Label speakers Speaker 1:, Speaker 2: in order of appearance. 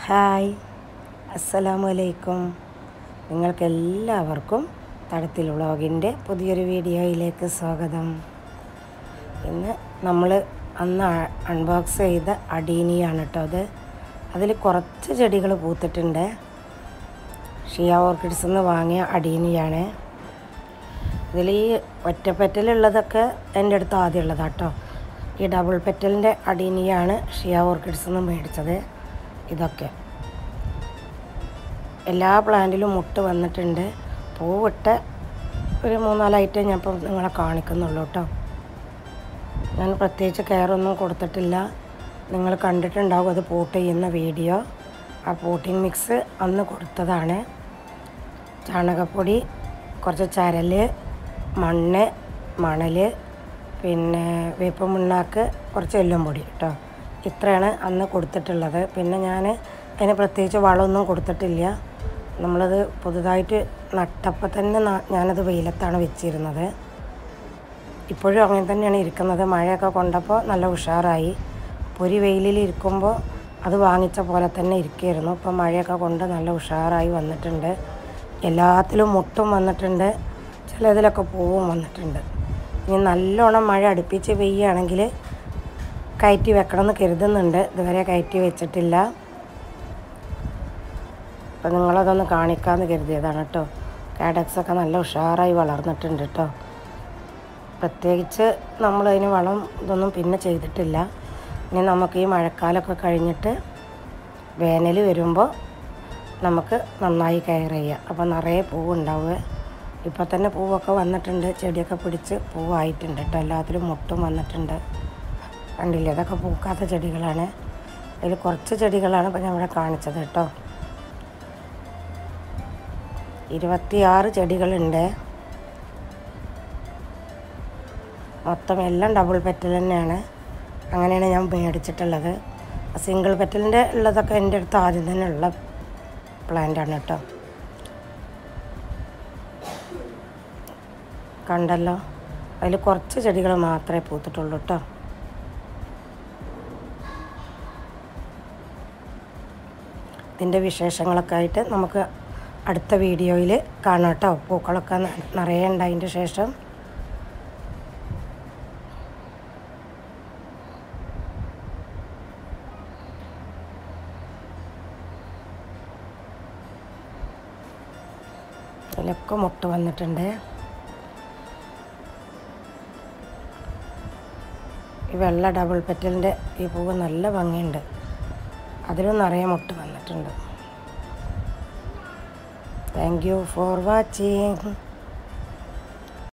Speaker 1: hi അസ്സലാമു അലൈക്കും നിങ്ങൾക്കെല്ലാവർക്കും തടത്തിൽ വ്ളോഗിൻ്റെ പുതിയൊരു വീഡിയോയിലേക്ക് സ്വാഗതം ഇന്ന് നമ്മൾ അന്ന് അൺബോക്സ് ചെയ്ത അടീനിയാണ് കേട്ടോ അത് അതിൽ കുറച്ച് ചെടികൾ പൂത്തിട്ടുണ്ട് ഷിയ ഓർക്കിഡ്സ് നിന്ന് വാങ്ങിയ അടീനിയാണ് ഇതിൽ ഈ ഒറ്റപ്പെറ്റലുള്ളതൊക്കെ എൻ്റെ അടുത്ത് ആദ്യം ഉള്ളതാണ് കേട്ടോ ഈ ഡബിൾ പെറ്റലിൻ്റെ അടീനിയാണ് ഷിയ ഓർക്കിഡ്സ് നിന്ന് മേടിച്ചത് ഇതൊക്കെ എല്ലാ പ്ലാന്റിലും മുട്ട് വന്നിട്ടുണ്ട് പൂവിട്ട് ഒരു മൂന്നാലായിട്ടേ ഞാൻ ഇപ്പം നിങ്ങളെ കാണിക്കുന്നുള്ളൂ കേട്ടോ ഞാൻ പ്രത്യേകിച്ച് കെയറൊന്നും കൊടുത്തിട്ടില്ല നിങ്ങൾ കണ്ടിട്ടുണ്ടാവും അത് പോട്ട് ചെയ്യുന്ന വീഡിയോ ആ പോട്ടിംഗ് മിക്സ് അന്ന് കൊടുത്തതാണ് ചാണകപ്പൊടി കുറച്ച് ചരല് മണ്ണ് മണൽ പിന്നെ വേപ്പ് മുണ്ണാക്ക് കുറച്ച് എല്ലും പൊടി കേട്ടോ ഇത്രയാണ് അന്ന് കൊടുത്തിട്ടുള്ളത് പിന്നെ ഞാൻ അതിന് പ്രത്യേകിച്ച് വളമൊന്നും കൊടുത്തിട്ടില്ല നമ്മളത് പുതുതായിട്ട് നട്ടപ്പോൾ തന്നെ ന- ഞാനത് വെയിലത്താണ് വെച്ചിരുന്നത് ഇപ്പോഴും അങ്ങനെ തന്നെയാണ് ഇരിക്കുന്നത് മഴയൊക്കെ കൊണ്ടപ്പോൾ നല്ല ഉഷാറായി പൊരി വെയിലിൽ ഇരിക്കുമ്പോൾ അത് വാങ്ങിച്ച പോലെ തന്നെ ഇരിക്കുകയായിരുന്നു ഇപ്പോൾ മഴയൊക്കെ കൊണ്ട് നല്ല ഉഷാറായി വന്നിട്ടുണ്ട് എല്ലാത്തിലും മുട്ടും വന്നിട്ടുണ്ട് ചിലതിലൊക്കെ പൂവും വന്നിട്ടുണ്ട് ഇനി നല്ലോണം മഴ അടുപ്പിച്ച് പെയ്യുകയാണെങ്കിൽ കയറ്റി വെക്കണമെന്ന് കരുതുന്നുണ്ട് ഇതുവരെ കയറ്റി വെച്ചിട്ടില്ല അപ്പം നിങ്ങളതൊന്ന് കാണിക്കാമെന്ന് കരുതിയതാണ് കേട്ടോ കാഡക്സൊക്കെ നല്ല ഉഷാറായി വളർന്നിട്ടുണ്ട് കേട്ടോ പ്രത്യേകിച്ച് നമ്മളതിന് വളം ഇതൊന്നും പിന്നെ ചെയ്തിട്ടില്ല ഇനി നമുക്ക് ഈ മഴക്കാലമൊക്കെ കഴിഞ്ഞിട്ട് വേനൽ വരുമ്പോൾ നമുക്ക് നന്നായി കെയർ ചെയ്യാം അപ്പോൾ നിറയെ പൂവുണ്ടാവുക ഇപ്പോൾ തന്നെ പൂവൊക്കെ വന്നിട്ടുണ്ട് ചെടിയൊക്കെ പിടിച്ച് പൂവായിട്ടുണ്ട് കേട്ടോ എല്ലാത്തിലും മുട്ടും വന്നിട്ടുണ്ട് കണ്ടില്ലേ അതൊക്കെ പൂക്കാത്ത ചെടികളാണ് അതിൽ കുറച്ച് ചെടികളാണ് ഇപ്പം ഞാൻ ഇവിടെ കാണിച്ചത് കേട്ടോ ഇരുപത്തിയാറ് ചെടികളുണ്ട് മൊത്തം എല്ലാം ഡബിൾ പെറ്റൽ തന്നെയാണ് അങ്ങനെയാണ് ഞാൻ മേടിച്ചിട്ടുള്ളത് സിംഗിൾ പെറ്റലിൻ്റെ ഉള്ളതൊക്കെ എൻ്റെ അടുത്ത് ആദ്യം തന്നെ ഉള്ള പ്ലാന്റാണ് കേട്ടോ കണ്ടല്ലോ അതിൽ കുറച്ച് ചെടികൾ മാത്രമേ പൂത്തിട്ടുള്ളൂ കേട്ടോ ഇതിൻ്റെ വിശേഷങ്ങളൊക്കെ ആയിട്ട് നമുക്ക് അടുത്ത വീഡിയോയിൽ കാണാം കേട്ടോ പൂക്കളൊക്കെ ന- നിറയെ ഉണ്ടായതിൻ്റെ ശേഷം ഇതിലൊക്കെ മുട്ട വന്നിട്ടുണ്ട് ഈ വെള്ള ഡബിൾ പെറ്റലിൻ്റെ ഈ പൂവ് നല്ല ഭംഗിയുണ്ട് അതിലും നിറയെ മുട്ട വന്നിട്ടുണ്ട് താങ്ക് യു ഫോർ വാച്ചിങ്